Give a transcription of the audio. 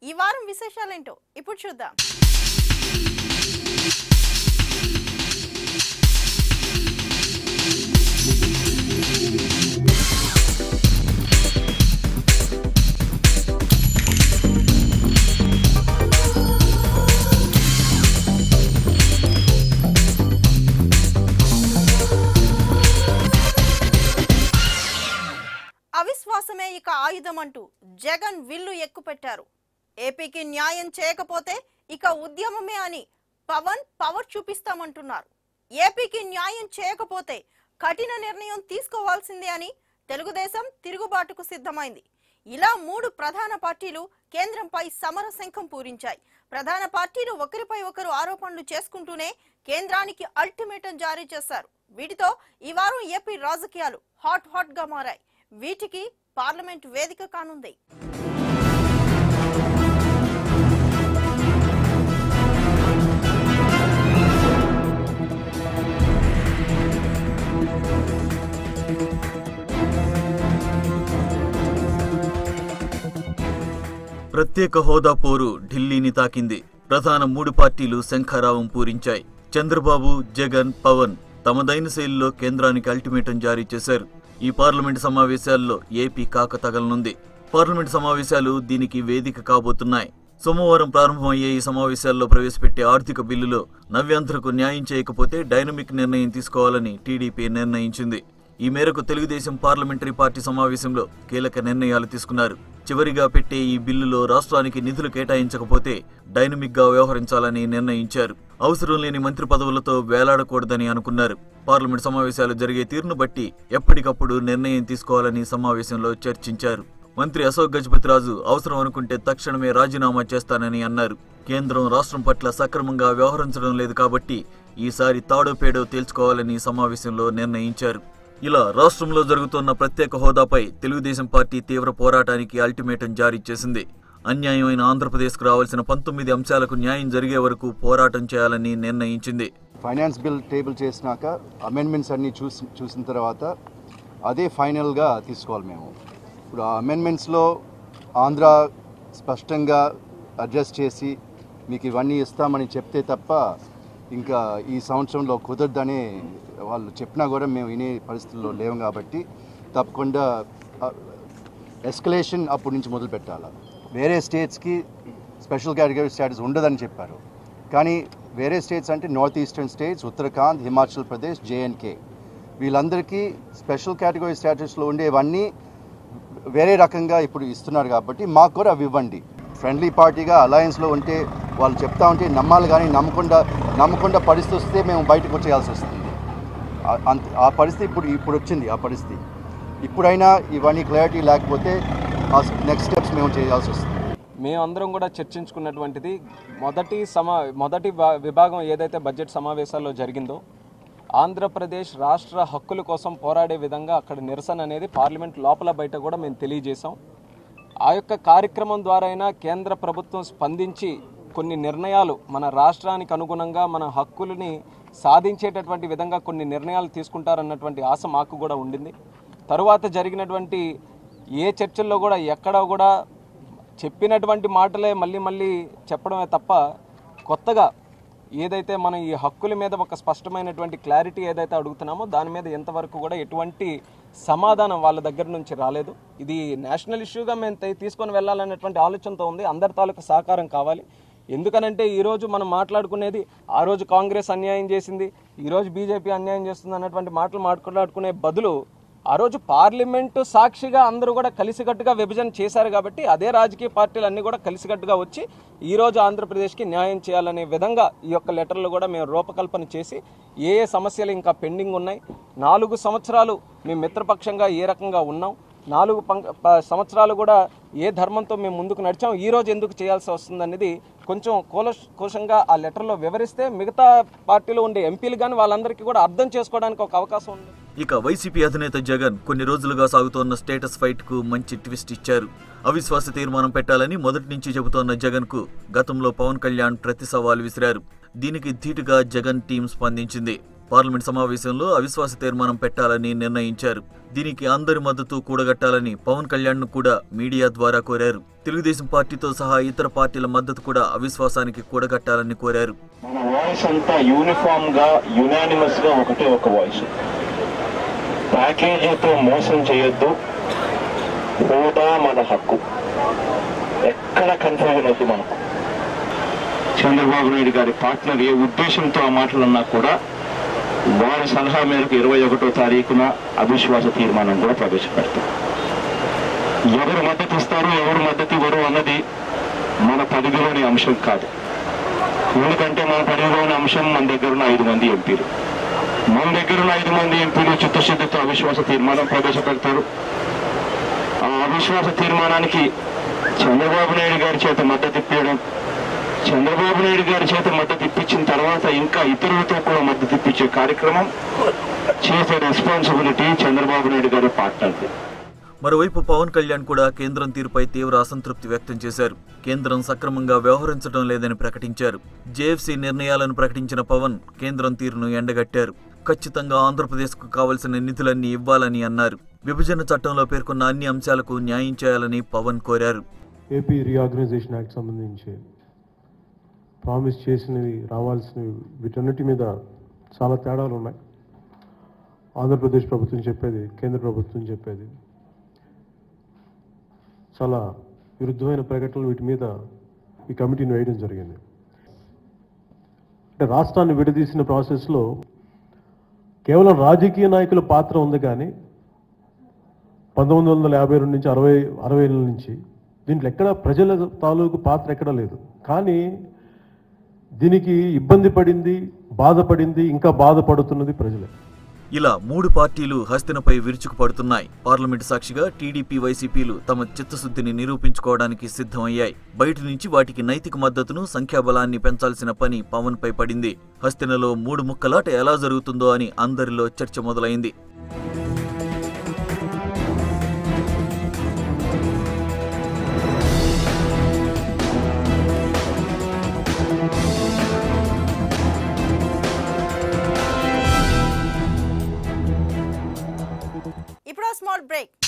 ఈ వారం విశేషాలేంటో ఇప్పుడు చూద్దాం అవిశ్వాసమే ఇక ఆయుధం అంటూ జగన్ విల్లు ఎక్కుపెట్టారు ఏపీకి న్యాయం చేయకపోతే ఇక ఉద్యమమే అని పవన్ పవర్ చూపిస్తామంటున్నారు ఏపీకి న్యాయం చేయకపోతే కఠిన నిర్ణయం తీసుకోవాల్సిందే అని తెలుగుదేశం తిరుగుబాటుకు సిద్ధమైంది ఇలా మూడు ప్రధాన పార్టీలు కేంద్రంపై సమర శంఖం పూరించాయి ప్రధాన పార్టీలు ఒకరిపై ఒకరు ఆరోపణలు చేసుకుంటూనే కేంద్రానికి అల్టిమేటం జారీ చేశారు వీటితో ఈ వారం ఏపీ రాజకీయాలు హాట్ హాట్ గా మారాయి వీటికి పార్లమెంట్ వేదిక కానుంది ప్రత్యేక హోదా పోరు ఢిల్లీని తాకింది ప్రధాన మూడు పార్టీలు శంఖారావం పూరించాయి చంద్రబాబు జగన్ పవన్ తమదైన శైలిలో కేంద్రానికి అల్టిమేటం జారీ చేశారు ఈ పార్లమెంట్ సమావేశాల్లో ఏపీ కాక తగలనుంది పార్లమెంట్ సమావేశాలు దీనికి వేదిక కాబోతున్నాయి సోమవారం ప్రారంభమయ్యే ఈ సమావేశాల్లో ప్రవేశపెట్టే ఆర్థిక బిల్లులో నవ్యాంధ్రకు న్యాయం చేయకపోతే డైనమిక్ నిర్ణయం తీసుకోవాలని టీడీపీ నిర్ణయించింది ఈ మేరకు తెలుగుదేశం పార్లమెంటరీ పార్టీ సమావేశంలో కీలక నిర్ణయాలు తీసుకున్నారు చివరిగా పెట్టే ఈ బిల్లులో రాష్ట్రానికి నిధులు కేటాయించకపోతే డైనమిక్ గా వ్యవహరించాలని నిర్ణయించారు అవసరం లేని మంత్రి పదవులతో వేలాడకూడదని అనుకున్నారు పార్లమెంట్ సమావేశాలు జరిగే తీరును బట్టి ఎప్పటికప్పుడు నిర్ణయం తీసుకోవాలని సమావేశంలో చర్చించారు మంత్రి అశోక్ గజపతిరాజు అవసరం అనుకుంటే తక్షణమే రాజీనామా చేస్తానని అన్నారు కేంద్రం రాష్ట్రం పట్ల సక్రమంగా వ్యవహరించడం లేదు కాబట్టి ఈసారి తాడో పేడో తేల్చుకోవాలని సమావేశంలో నిర్ణయించారు ఇలా రాష్ట్రంలో జరుగుతున్న ప్రత్యేక హోదాపై తెలుగుదేశం పార్టీ తీవ్ర పోరాటానికి అల్టిమేటం జారీ చేసింది అన్యాయమైన ఆంధ్రప్రదేశ్కు రావాల్సిన పంతొమ్మిది అంశాలకు న్యాయం జరిగే వరకు పోరాటం చేయాలని నిర్ణయించింది ఫైనాన్స్ బిల్ టేబుల్ చేసినాక అమెండ్మెంట్స్ అన్నీ చూసి చూసిన తర్వాత అదే ఫైనల్గా తీసుకోవాలి మేము ఇప్పుడు ఆ అమెండ్మెంట్స్లో ఆంధ్ర స్పష్టంగా అడ్రస్ చేసి మీకు ఇవన్నీ ఇస్తామని చెప్తే తప్ప ఇంకా ఈ సంవత్సరంలో కుదరదని వాళ్ళు చెప్పినా కూడా మేము వినే పరిస్థితుల్లో లేవు కాబట్టి తప్పకుండా ఎస్కలేషన్ అప్పటి నుంచి మొదలు పెట్టాలి వేరే స్టేట్స్కి స్పెషల్ కేటగిరీ స్టేటస్ ఉండదని చెప్పారు కానీ వేరే స్టేట్స్ అంటే north eastern states Uttarakhand Himachal Pradesh J N K వీళ్ళందరికీ స్పెషల్ కేటగిరీ స్టేటస్లో ఉండేవన్నీ వేరే రకంగా ఇప్పుడు ఇస్తున్నారు కాబట్టి మాకు కూడా అవి ఇవ్వండి ఫ్రెండ్లీ పార్టీగా అలయన్స్లో ఉంటే వాళ్ళు చెప్తా ఉంటే నమ్మాలి కానీ నమ్మకుండా నమ్మకుండా పరిస్థితి వస్తే మేము బయటకు వచ్చేయాల్సి వస్తుంది ఆ- అంత ఆ పరిస్థితి ఇప్పుడు ఇప్పుడు వచ్చింది ఆ పరిస్థితి ఇప్పుడైనా ఇవన్నీ క్లారిటీ లేకపోతే ఆ నెక్స్ట్ స్టెప్స్ మేము చేయాల్సి వస్తుంది మేమందరం కూడా చర్చించుకున్నటువంటిది మొదటి సమా మొదటి వా- విభాగం ఏదైతే బడ్జెట్ సమావేశాల్లో జరిగిందో ఆంధ్రప్రదేశ్ రాష్ట్ర హక్కుల కోసం పోరాడే విధంగా అక్కడ నిరసన అనేది పార్లమెంట్ లోపల బయట కూడా మేము తెలియజేశాం ఆ యొక్క కార్యక్రమం ద్వారా అయినా కేంద్ర ప్రభుత్వం స్పందించి కొన్ని నిర్ణయాలు మన రాష్ట్రానికి అనుగుణంగా మన హక్కులని సాధించేటటువంటి విధంగా కొన్ని నిర్ణయాలు తీసుకుంటారన్నటువంటి ఆశ మాకు కూడా ఉండింది తరువాత జరిగినటువంటి ఏ చర్చల్లో కూడా ఎక్కడ కూడా చెప్పినటువంటి మాటలే మళ్ళీ మళ్ళీ చెప్పడమే తప్ప కొత్తగా ఏదైతే మనం ఈ హక్కుల మీద ఒక స్పష్టమైనటువంటి క్లారిటీ ఏదైతే అడుగుతున్నామో దాని మీద ఎంతవరకు కూడా ఎటువంటి సమాధానం వాళ్ళ దగ్గర నుంచి రాలేదు ఇది నేషనల్ ఇష్యూగా మేము తీ- తీసుకొని వెళ్ళాలనేటువంటి ఆలోచనతో ఉంది అందరి తాలూకు సహకారం కావాలి ఎందుకనంటే ఈరోజు మనం మాట్లాడుకునేది ఆ రోజు కాంగ్రెస్ అన్యాయం చేసింది ఈరోజు బీజేపీ అన్యాయం చేస్తుంది అన్నటువంటి మాటలు మాట్లాడుకునే బదులు ఆ రోజు పార్లమెంటు సాక్షిగా అందరూ కూడా కలిసికట్టుగా విభజన చేశారు కాబట్టి అదే రాజకీయ పార్టీలు అన్నీ కూడా కలిసికట్టుగా వచ్చి ఈ రోజు ఆంధ్రప్రదేశ్కి న్యాయం చేయాలనే విధంగా ఈ యొక్క లెటర్లు కూడా మేము రూపకల్పన చేసి ఏ ఏ సమస్యలు ఇంకా పెండింగ్ ఉన్నాయి నాలుగు సంవత్సరాలు మేము మిత్రపక్షంగా ఏ రకంగా ఉన్నాం నాలుగు పంక ప- సంవత్సరాలు కూడా ఏ ధర్మంతో మేము ముందుకు నడిచాం ఈ రోజు ఎందుకు చేయాల్సి వస్తుంది అనేది కొంచెం కోల కోశంగా ఆ లెటర్లో వివరిస్తే మిగతా పార్టీలో ఉండే ఎంపీలు కానీ వాళ్ళందరికీ కూడా అర్థం చేసుకోవడానికి ఒక అవకాశం ఉంది ఇక వైసీపీ అధినేత జగన్ కొన్ని రోజులుగా సాగుతోన్న స్టేటస్ ఫైట్ కు మంచి ట్విస్ట్ ఇచ్చారు అవిశ్వాస తీర్మానం పెట్టాలని మొదటి నుంచి చెబుతోన్న జగన్ కు గతంలో పవన్ కళ్యాణ్ ప్రతి సవాల్ విసిరారు దీనికి ధీటుగా జగన్ టీం స్పందించింది పార్లమెంట్ సమావేశంలో అవిశ్వాస తీర్మానం పెట్టాలని నిర్ణయించారు దీనికి అందరి మద్దతు కూడగట్టాలని పవన్ కళ్యాణ్ ను కూడా మీడియా ద్వారా కోరారు తెలుగుదేశం పార్టీతో సహా ఇతర పార్టీల మద్దతు కూడా అవిశ్వాసానికి కూడగట్టాలని కోరారు మన వాయిస్ అంతా యూనిఫామ్ గా యునానిమస్ గా ఒకటే ఒక వాయిస్ ప్యాకేజీతో మోసం చేయొద్దు హోదా మన హక్కు ఎక్కడ కన్ఫ్యూజన్ వద్దు మనకు చంద్రబాబు నాయుడు గారి పార్ట్నర్ ఏ ఉద్దేశంతో ఆ మాటలు అన్నా కూడా వారి సలహా మేరకు ఇరవై ఒకటో తారీఖున అవిశ్వాస తీర్మానం కూడా ప్రవేశపెడతాం ఎవరు మద్దతు ఇస్తారు ఎవరు మద్దతు ఇవ్వరు అన్నది మన పరిధిలోని అంశం కాదు ఎందుకంటే మన పరిధిలోని అంశం మన దగ్గర ఉన్న ఐదు మంది ఎంపీలు మన దగ్గర ఉన్న ఐదు మంది ఎంపీలు చిత్తశుద్ధితో అవిశ్వాస తీర్మానం ప్రవేశపెడతారు ఆ అవిశ్వాస తీర్మానానికి చంద్రబాబు నాయుడు గారి చేత మద్దతు ఇప్పించడం చంద్రబాబు నాయుడు గారి చేత మద్దతు ఇప్పించిన తర్వాత ఇంకా ఇతరులతో కూడా మద్దతు ఇప్పించే కార్యక్రమం చేసే రెస్పాన్సిబిలిటీ చంద్రబాబు నాయుడు గారి పార్ట్నర్ది మరోవైపు పవన్ కళ్యాణ్ కూడా కేంద్రం తీరుపై తీవ్ర అసంతృప్తి వ్యక్తం చేశారు కేంద్రం సక్రమంగా వ్యవహరించడం లేదని ప్రకటించారు జేఎఫ్సీ నిర్ణయాలను ప్రకటించిన పవన్ కేంద్రం తీరును ఎండగట్టారు ఖచ్చితంగా ఆంధ్రప్రదేశ్కు కావలసిన నిధులన్నీ ఇవ్వాలని అన్నారు విభజన చట్టంలో పేర్కొన్న అన్ని అంశాలకు న్యాయం చేయాలని పవన్ కోరారు ఏపీ రీఆర్గనైజేషన్ యాక్ట్ సంబంధించి ప్రామిస్ చేసినవి రావాల్సినవి వీటన్నిటి మీద చాలా తేడాలు ఉన్నాయి ఆంధ్రప్రదేశ్ ప్రభుత్వం చెప్పేది కేంద్ర ప్రభుత్వం చెప్పేది చాలా విరుద్ధమైన ప్రకటనలు వీటి మీద ఈ కమిటీని వేయడం జరిగింది అంటే రాష్ట్రాన్ని విడదీసిన ప్రాసెస్లో కేవలం రాజకీయ నాయకుల పాత్ర ఉంది కానీ పంతొమ్మిది వందల యాభై రెండు నుంచి అరవై అరవై నుంచి దీంట్లో ఎక్కడ ప్రజల తాలూకు పాత్ర ఎక్కడ లేదు కానీ దీనికి ఇబ్బంది పడింది బాధపడింది ఇంకా బాధపడుతున్నది ప్రజలే ఇలా మూడు పార్టీలు హస్తినపై విరుచుకుపడుతున్నాయి పార్లమెంటు సాక్షిగా టీడీపీ వైసీపీలు తమ చిత్తశుద్ధిని నిరూపించుకోవడానికి సిద్ధమయ్యాయి బయట నుంచి వాటికి నైతిక మద్దతును సంఖ్యాబలాన్ని పెంచాల్సిన పని పవన్ పై పడింది హస్తినలో మూడు ముక్కలాట ఎలా జరుగుతుందో అని అందరిలో చర్చ మొదలైంది ఇప్పుడు స్మాల్ బ్రేక్